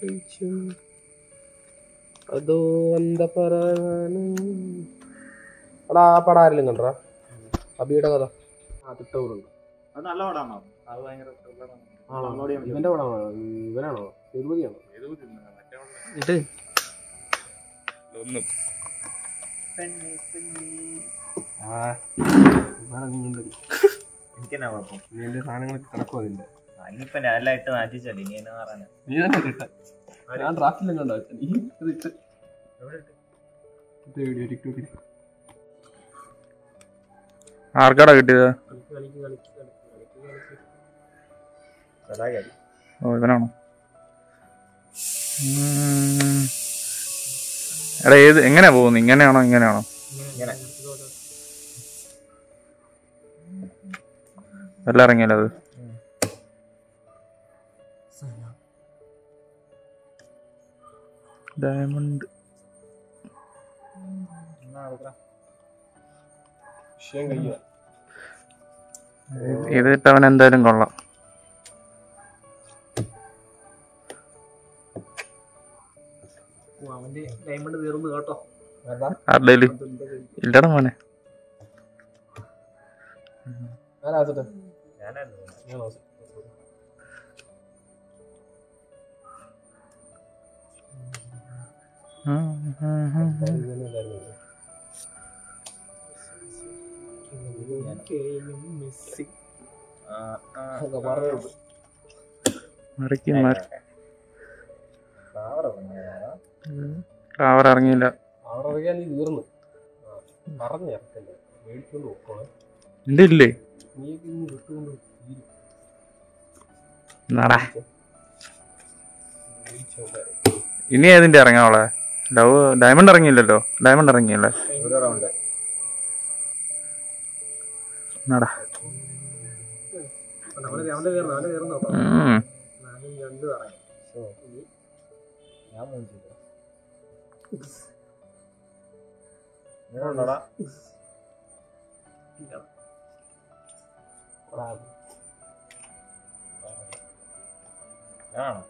അതോ എന്താ പറയാന് എടാ ആ പടം ആരെങ്കിലും കണ്ടാ അബിയുടെ കഥ ആ തിട്ടൂറുണ്ട് അത് നല്ല പടമാണോ അത് ഭയങ്കര thriller ആണ്. ആണോ download ചെയ്യാൻ പറ്റും. ഇവന്റെ പടമാണോ ഇവനാണോ തിരുമതിയാണോ ഇത് ഒന്നും ആ ഇവനെ നീ ഉണ്ട്. എനിക്കെന്നാ കുഴപ്പം നീ എന്റെ സാധനങ്ങളൊക്കെ കിടക്കും അതിന്റെ ഇനിയിപ്പൊ ഞാനെല്ലാം ഇട്ട് മാറ്റിച്ചടി നീ എന്നാ പറയാനാ നീ തന്നെ കിട്ട ഞാൻ ഡ്രാഫ്റ്റിലും കണ്ടോ നീ ഇത് ഇട്ട് ഇത് വീഡിയോ ടിക്ടോക്കിൽ ആർക്കാടാ കിട്ടിയത് കളിക്ക് കളിക്ക് കളിക്ക് കളിക്ക് കളിക്ക് കളിക്ക് സദാകാരി ഓ ഇവനാണോ ഉം. എടാ ഏത് എങ്ങനെയാ പോകുന്നത് ഇങ്ങനെയാണോ ഇങ്ങനെയാണോ ഇങ്ങനെ. എല്ലാം ഇറങ്ങിയല്ലോ അത് ഡയമണ്ട് വിഷയം കഴിയുക ഇതിട്ട് അവൻ എന്തായാലും കൊള്ളാം അവന്റെ ഡയമണ്ട് തീർന്നു കേട്ടോ ആരുടെയില് ഇല്ലടാ മോനെ ആരാസട്ടെ ഞാനായിരുന്നു ഞാനോ ആ, ആ, പറഞ്ഞു മറിക്ക് മറി ഫ്ലവർ ഇറങ്ങിയതാ. അവർ ഇറങ്ങിയില്ല അവരറിയാൻ നീ തീർന്നു പറഞ്ഞു ഇറക്കല്ലേ മേടിച്ചോണ്ട് പോക്കോളെ എന്റെ ഇല്ലേ നീ ഇന്ന് വിട്ടുകൊണ്ട് തീരും എന്നാടാ മേടിച്ചോണ്ട് ഇനി ഏതിന്റെ ഇറങ്ങാവളെ ലവ് ഡയമണ്ട് ഇറങ്ങിയില്ലല്ലോ ഡയമണ്ട് ഇറങ്ങിയില്ലേ ഒരു റൗണ്ട് എന്നാടാ അവന്റെ അവന്റെ കയറുന്നു അവന്റെ കയറുന്നു കേട്ടോ ഉം. നാലും രണ്ട് പറയാം ഞാൻ മൂന്ന് ചെയ്തു ഇങ്ങനെയുണ്ടോടാ ഞാനാണോ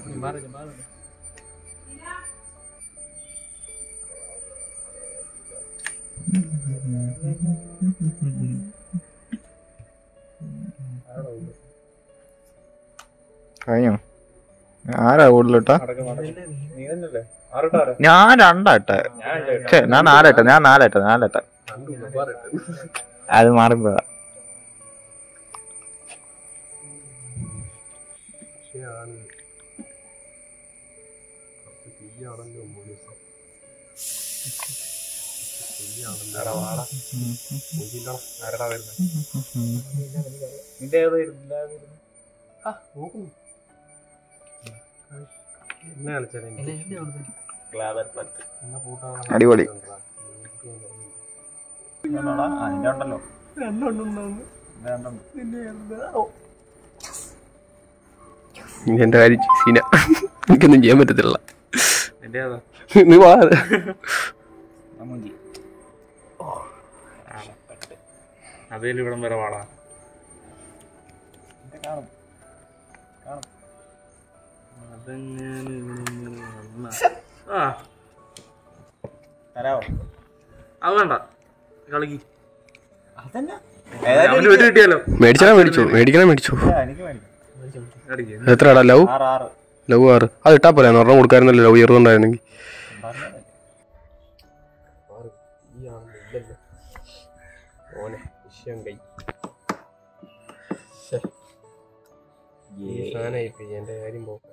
കഴിഞ്ഞോ ആരാ കൂടുതലിട്ടാ നീ തന്നെയല്ലേ ആറുട്ടാറ് ഞാൻ രണ്ടാട്ടെ ഞാൻ ഛെ, ഞാൻ നാലാട്ടെ ഞാൻ നാലാട്ടെ നാലാട്ടെ രണ്ട് ഉപ്പാറിട്ട് അത് മാറിപ്പോയതാ വിഷയമാണ് കുറച്ച് തീയാണല്ലോ മൂലീസം തീയാണല്ലോ മൂക്കില്ലണം ആരടാ വരുന്നത് നിന്റെ ഏതായിരുന്നു ഇല്ലാതിരുന്നു ആ നോക്കുന്നു എന്നെ കളിച്ചാൽ ക്ലാവർ പത്ത് എന്നെ കൂട്ടാണ് അടിപൊളി. ഇങ്ങനെയുണ്ടോടാ? ആ, നിന്റെ ഉണ്ടല്ലോ രണ്ടെണ്ണുണ്ടാവുന്നു നിന്റെ ഉണ്ടുണ്ട്. എന്റെ കാര്യം സീന എനിക്കൊന്നും ചെയ്യാൻ പറ്റത്തില്ല നിന്റെ ഏതാ നീ വാ ആ മൂഞ്ചി. അതേലും ഇവിടം വരെ വാടാ നിന്റെ കാണും കാണും അതെങ്ങനെ ആ തരാവോ അത് വേണ്ട കളിക്ക് അതന്നെ അവന് ഒരു കിട്ടിയാലോ മേടിച്ചാ മേടിച്ചു മേടിക്കണേ മേടിച്ചു എനിക്ക് മേടിക്കാം കളിക്ക് എത്രടാ ലവ് ആറ് ആറ് ലവ് ആറ് അത് ഇട്ടാ പോലെ ഒരെണ്ണം കൊടുക്കാറുന്നല്ലോ ലവ് ഇയറുണ്ടായിരുന്നെങ്കിൽ പറഞ്ഞതല്ലേ. ഓനെ വിഷയം കൈ ഏ. സാധനമായിപ്പോയി എന്റെ കാര്യം പോക്കാം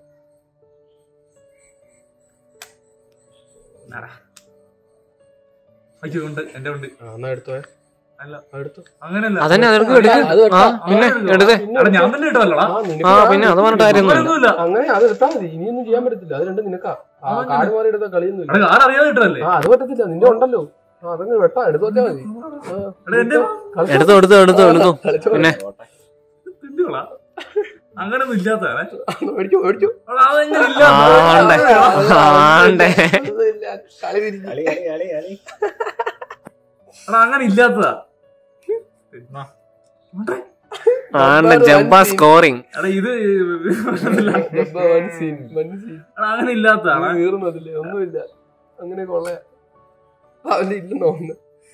അയ്യോ ഉണ്ട് എന്റെ ഉണ്ട് ആ എന്നാ എടുത്തോ അല്ല. എടുത്തു അങ്ങനെയല്ല അതന്നെ അതെടുക്ക് എടുക്ക് അത് ആ വെട്ടാം. പിന്നെ എടുത്തേ എടാ, ഞാൻ തന്നെ ഇട്ടതല്ലടാ ആ, നിനക്ക് ആ ആ- പിന്നെ അത് പറഞ്ഞിട്ട് കാര്യമൊന്നുമില്ല അങ്ങനെയൊന്നുമില്ല അങ്ങനെ അത് എടുത്താ മതി ഇനിയൊന്നും ചെയ്യാൻ പറ്റത്തില്ല അത് രണ്ട് നിനക്കാ ആ ആ, കാട് മാറി എടുത്ത കളിയൊന്നുമില്ല എടാ ഞാൻ അറിയാതെ ഇട്ടതല്ലേ ആ അത് പറ്റത്തില്ല നിന്റെ ഉണ്ടല്ലോ ആ അതങ്ങ് വെട്ടാ എടുത്തു വെച്ചാ മതി ആ, എടാ എന്റെ കളിച്ചോ. എടുത്തോ എടുത്തോ എടുത്തോ എടുത്തോ കളിച്ചോ. പിന്നെ തിന്നുകളാ അങ്ങനൊന്നും ഇല്ലാത്തതാണ് മേടിച്ചു മേടിച്ചു അതെങ്ങനെ ഇല്ല ആണ്ടേ ആണ്ടേ ഒന്നുമില്ല. കളി തിരിഞ്ഞു. കളി കളി കളി കളി എടാ അങ്ങനെ ഇല്ലാത്തതാ തിന്നാ. ഉണ്ട്. ആണ്ട ജബ്ബ സ്കോറിങ് എടാ ഇത് ജബ്ബാർ വൻ സീൻ വൻ സീൻ എടാ, അങ്ങനെ ഇല്ലാത്തതാണ് തീർന്നതില്ലേ ഒന്നുമില്ല അങ്ങനെ കൊള്ളയ അവന്റെ ഇല്ലെന്നോ ഒന്ന്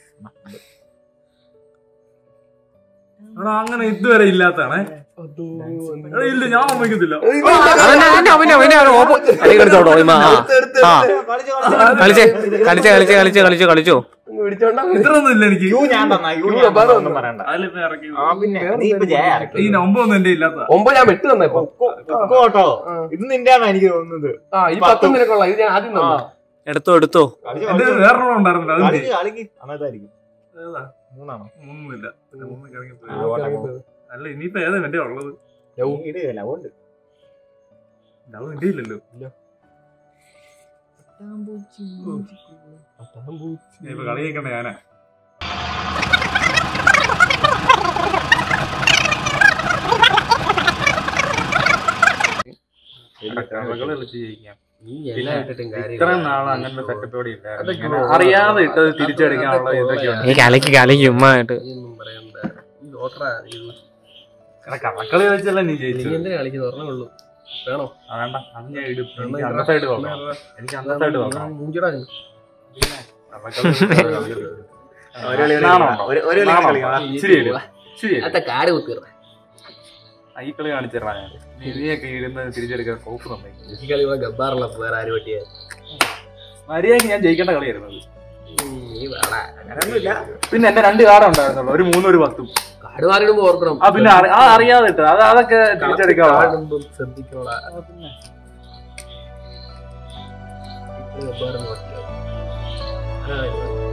എടാ അങ്ങനെ ഇതുവരെ ഇല്ലാത്തതാണ് അതോ എടാ ഇല്ല ഞാൻ സമ്മതിക്കത്തില്ല അവനെ അവനെ അവനെ അവനെ അവനെ ഓപ്പോ അടി കളിച്ചോട്ടോ ഇമ്മ ആ ആ കളിച്ചേ കളിച്ചേ കളിച്ചേ കളിച്ചേ കളിച്ചോ കളിച്ചോ പിടിച്ചോണ്ടാ ഇത്രയൊന്നും ഇല്ല എനിക്ക് യു ഞാൻ തന്നാ യു യു ഞാൻ അപാരം തന്നാ, ഒന്നും ഒന്നും പറയണ്ട അതിലിപ്പോ ഇറക്കി ആ പിന്നെ നീ ഇപ്പൊ ജയ ഇറക്കി ഈ നമ്പൊന്നും എന്റെ ഇല്ലാത്ത ഒമ്പത് ഞാൻ വെട്ട് തന്നേ ഇപ്പൊ കേട്ടോ ആ. ഇത് നിന്റെയാണോ എനിക്ക് തോന്നുന്നത് ആ ഈ പത്തും നിനക്കുള്ള ഇത് ഞാൻ ആദ്യം തന്നു എടുത്തോ എടുത്തോ കളിച്ച് എന്റെ കളിച്ച് വേറൊരെണ്ണം ഉണ്ടായിരുന്നില്ല അത് കളിക്ക് കളിക്ക് അന്നതായിരിക്കും ഏതാ? മൂന്നാണോ മൂന്നൊന്നുമില്ല മൂന്ന് കിറങ്ങിപ്പോയി ആ, ഓട്ടെ. അല്ല ഇനിയിപ്പോ ഏതാ എന്റെ ഉള്ളത് നീ ഇടുകയില്ല അതുകൊണ്ട് അത് എന്റെ ഇല്ലല്ലോ ഞാൻ ഇപ്പൊ കളി കേൾക്കണ്ട ഞാനാ കളകൾ കളിച്ച് ജയിക്കാം നീ എല്ലാം ഇട്ടിട്ടും ഇത്രയും കാര്യം നാള് അങ്ങനത്തെ സെറ്റപ്പോടെ ഇല്ല അതൊക്കെ ഇങ്ങനെ അറിയാതെ ഇട്ടത് തിരിച്ചടിക്കാനുള്ള ഇതൊക്കെയാണ് ഈ കളിക്ക് കളിക്ക് ഉമ്മായിട്ട് ഒന്നും പറയണ്ട ഈ ഡോക്ടറാ ഇത്. എടാ, കള്ളക്കളി വെച്ചല്ല നീ നീ ജയിച്ചു എന്തിനാ കളിക്കുന്നത് പറഞ്ഞേ ഉള്ളൂ വേണോ വേണ്ട അത് ഞാൻ ഇടും എനിക്ക് അന്ന സൈഡ് നോക്കാം എനിക്ക് അന്ന സൈഡ് നോക്കാം മൂഞ്ചിടാ നീ. ഒരു കളി നാണോ? കളിക്കണം. ഒരു- ഒരു കളി നാണോ? കളിക്കണം. ശരി ശരി അത്തെ കാട് കുത്തിറ ഈ കളി കാണിച്ചിടാ ഞാൻ നീയൊക്കെ ഇരുന്ന് തിരിച്ചെടുക്കാൻ കോപ്പ് തന്നെ ഈ കളി ഇവിടെ ഗബ്ബാറുള്ള വേറെ ആര് പറ്റിയ മര്യാദക്ക് ഞാൻ ജയിക്കേണ്ട കളിയായിരുന്നു അത് നീ വേണ അങ്ങനെയൊന്നുമില്ല പിന്നെ എന്റെ രണ്ട് കാർഡ് ഉണ്ടായിരുന്നുള്ളൂ ഒരു മൂന്നും ഒരു പത്തും കാട് മാറിയിടുമ്പോ ഓർക്കണം ആ പിന്നെ അറി- ആ അറിയാതെ ഇട്ടത് അത് അതൊക്കെ തിരിച്ചെടുക്കാനുള്ള കാടുമ്പോ ശ്രദ്ധിക്കോളാ ഗബ്ബാറൊന്നും പറ്റില്ല